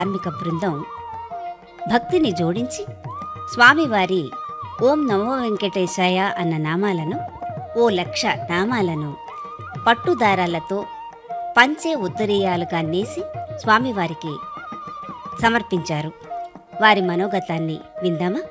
కార్మిక బృందం భక్తిని జోడించి స్వామివారి ఓం నమో వెంకటేశాయ అన్న నామాలను ఓ లక్ష నామాలను పట్టుదారాలతో పంచే ఉత్తరీయాలుగా నేసి స్వామివారికి సమర్పించారు వారి మనోగతాన్ని విందామా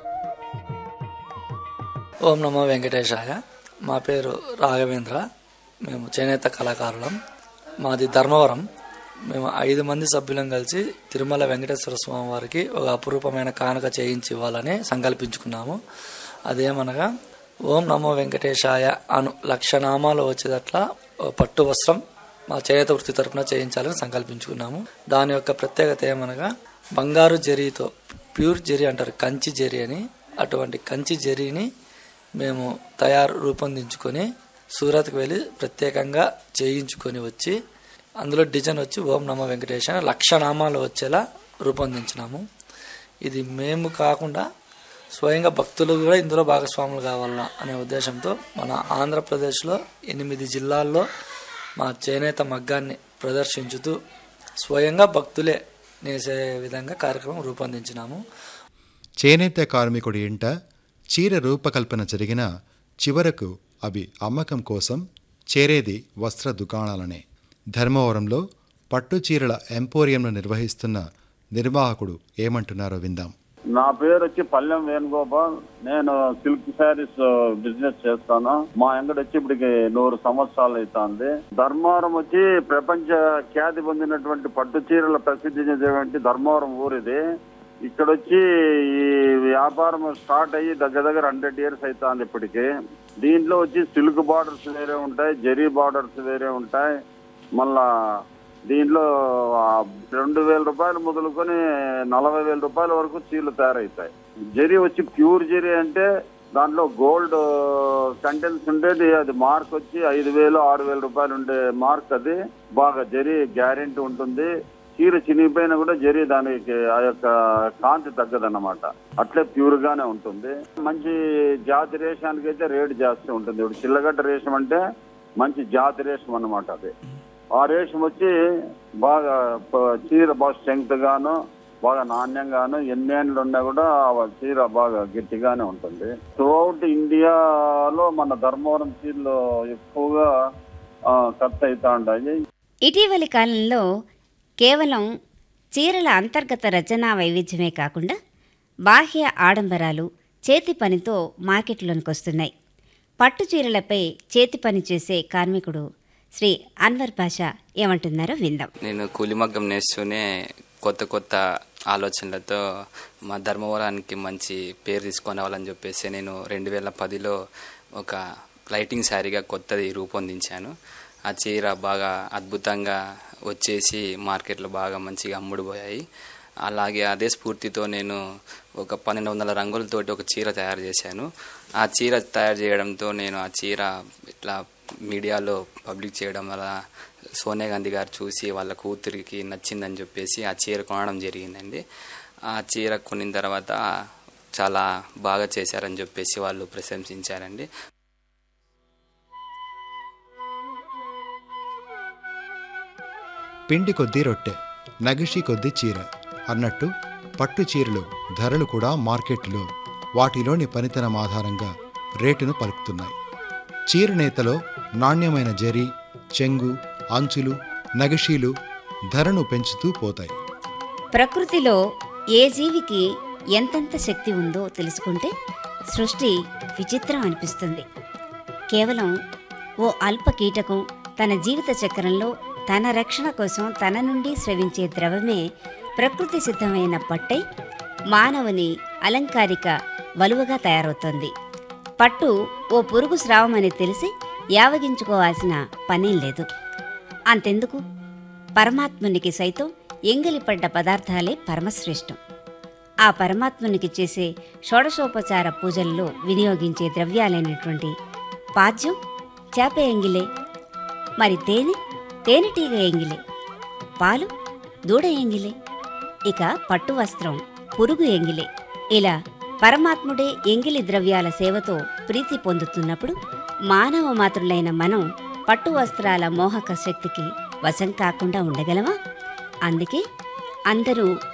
ఓం నమో వెంకటేశాయ మా పేరు రాఘవేంద్ర మేము చేనేత కళాకారులం మాది ధర్మవరం మేము ఐదు మంది సభ్యులం కలిసి తిరుమల వెంకటేశ్వర స్వామి వారికి ఒక అపురూపమైన కానుక చేయించి ఇవ్వాలని సంకల్పించుకున్నాము అదేమనగా ఓం నమో వెంకటేశాయ అను లక్షనామాలు వచ్చేటట్లా ఓ పట్టు వస్త్రం మా చేనేత వృత్తి తరపున చేయించాలని సంకల్పించుకున్నాము దాని యొక్క ప్రత్యేకత ఏమనగా బంగారు జరీతో ప్యూర్ జరీ అంటారు కంచి జరీ అని అటువంటి కంచి జరీని మేము తయారు రూపొందించుకొని సూరత్కి వెళ్ళి ప్రత్యేకంగా చేయించుకొని వచ్చి అందులో డిజైన్ వచ్చి ఓం నమ వెంకటేశ అని లక్ష నామాలు వచ్చేలా రూపొందించినాము ఇది మేము కాకుండా స్వయంగా భక్తులు కూడా ఇందులో భాగస్వాములు కావాలా అనే ఉద్దేశంతో మన ఆంధ్రప్రదేశ్లో ఎనిమిది జిల్లాల్లో మా చేనేత మగ్గాన్ని ప్రదర్శించుతూ స్వయంగా భక్తులే నేసే విధంగా కార్యక్రమం రూపొందించినాము చేనేత కార్మికుడి ఇంట చీర రూపకల్పన జరిగిన చివరకు అవి అమ్మకం కోసం చేరేది వస్త్ర దుకాణాలనే ధర్మవరంలో పట్టు చీరల ఎంపోరియంను నిర్వహిస్తున్న నిర్వాహకుడు ఏమంటున్నారో విందాం నా పేరు వచ్చి పల్లెం వేణుగోపాల్ నేను సిల్క్ శారీస్ బిజినెస్ చేస్తాను మా అంగడి వచ్చి ఇప్పటికి నూరు సంవత్సరాలు అవుతుంది ధర్మవరం వచ్చి ప్రపంచ ఖ్యాతి పొందినటువంటి పట్టు చీరల ప్రసిద్ధి చెందినటువంటి ధర్మవరం ఊరిది ఇక్కడ వచ్చి ఈ వ్యాపారం స్టార్ట్ అయ్యి దగ్గర దగ్గర హండ్రెడ్ ఇయర్స్ అవుతుంది ఇప్పటికి దీంట్లో వచ్చి సిల్క్ బార్డర్స్ వేరే ఉంటాయి జరీ బార్డర్స్ వేరే ఉంటాయి మళ్ళా దీంట్లో ఆ, రెండు వేల రూపాయలు మొదలుకొని నలభై వేల రూపాయల వరకు చీరలు తయారవుతాయి జరీ వచ్చి ప్యూర్ జరీ అంటే దాంట్లో గోల్డ్ కంటెంట్స్ ఉండేది అది మార్క్ వచ్చి ఐదు వేలు ఆరు వేల రూపాయలు ఉండే మార్క్ అది బాగా జరీ గ్యారెంటీ ఉంటుంది చీర చినిగిపోయినా కూడా జరీ దానికి ఆ యొక్క కాంతి తగ్గదన్నమాట అట్లే ప్యూర్ గానే ఉంటుంది మంచి జాతి రేషానికి అయితే రేటు జాస్తి ఉంటుంది ఇప్పుడు చిల్లగడ్డ రేషం అంటే మంచి జాతి రేషం అన్నమాట అది ఆ రేషం వచ్చి బాగా ప- చీర బాగా స్ట్రెంగ్త్ గాను బాగా నాణ్యంగాను ఎన్నేళ్ళు ఉన్నా కూడా ఆ చీర బాగా గట్టిగానే ఉంటుంది త్రూఅవుట్ ఇండియాలో మన ధర్మవరం చీరలు ఎక్కువగా ఆ, ఖర్చు అవుతా ఉంటాయి ఇటీవలి కాలంలో కేవలం చీరల అంతర్గత రచనా వైవిధ్యమే కాకుండా బాహ్య ఆడంబరాలు చేతి పనితో మార్కెట్లోనికి వస్తున్నాయి పట్టు చీరలపై చేతి పని చేసే కార్మికుడు శ్రీ అన్వర్ బాషా ఏమంటున్నారో విందాం నేను కూలిమగ్గం నేస్తూనే కొత్త కొత్త ఆలోచనలతో మా ధర్మవరానికి మంచి పేరు తీసుకొని రావాలని చెప్పేసి నేను రెండు వేల పదిలో ఒక లైటింగ్ శారీగా కొత్తది రూపొందించాను ఆ చీర బాగా అద్భుతంగా వచ్చేసి మార్కెట్లో బాగా మంచిగా అమ్ముడుపోయాయి అలాగే అదే స్ఫూర్తితో నేను ఒక పన్నెండు వందల రంగులతోటి ఒక చీర తయారు చేశాను ఆ చీర తయారు చేయడంతో నేను ఆ చీర ఇట్లా మీడియాలో పబ్లిక్ చేయడం వల్ల సోనియా గాంధీ గారు చూసి వాళ్ళ కూతురికి నచ్చిందని చెప్పేసి ఆ చీర కొనడం జరిగిందండి ఆ చీర కొనిన తర్వాత చాలా బాగా చేశారని చెప్పేసి వాళ్ళు ప్రశంసించారండి పిండి కొద్దీ రొట్టె నగిషి కొద్దీ చీర అన్నట్టు పట్టు చీరలు ధరలు కూడా మార్కెట్లో వాటిలోని పనితనం ఆధారంగా రేటును పలుకుతున్నాయి చీర నేతలో నాణ్యమైన జరీ చెంగు అంచులు నగిషీలు ధరను పెంచుతూ పోతాయి ప్రకృతిలో ఏ జీవికి ఎంతెంత శక్తి ఉందో తెలుసుకుంటే సృష్టి విచిత్రం అనిపిస్తుంది కేవలం ఓ అల్ప కీటకం తన జీవిత చక్రంలో తన రక్షణ కోసం తన నుండి స్రవించే ద్రవమే ప్రకృతి సిద్ధమైన పట్టై మానవుని అలంకారిక వలువగా తయారవుతోంది పట్టు ఓ పురుగు స్రావమని తెలిసి యావగించుకోవాల్సిన పనేం లేదు అంతెందుకు పరమాత్మునికి సైతం ఎంగిలిపడ్డ పదార్థాలే పరమశ్రేష్టం ఆ పరమాత్మునికి చేసే షోడశోపచార పూజల్లో వినియోగించే ద్రవ్యాలైనటువంటి పాద్యం చేప ఎంగిలే మరి తేనె తేనెటీగ ఎంగిలే పాలు దూడ ఎంగిలే ఇక పట్టు వస్త్రం పురుగు ఎంగిలే ఇలా పరమాత్ముడే ఎంగిలి ద్రవ్యాల సేవతో ప్రీతి పొందుతున్నప్పుడు మానవ మాతృలైన మనం పట్టు వస్త్రాల మోహక శక్తికి వశం కాకుండా ఉండగలమా అందుకే అందరూ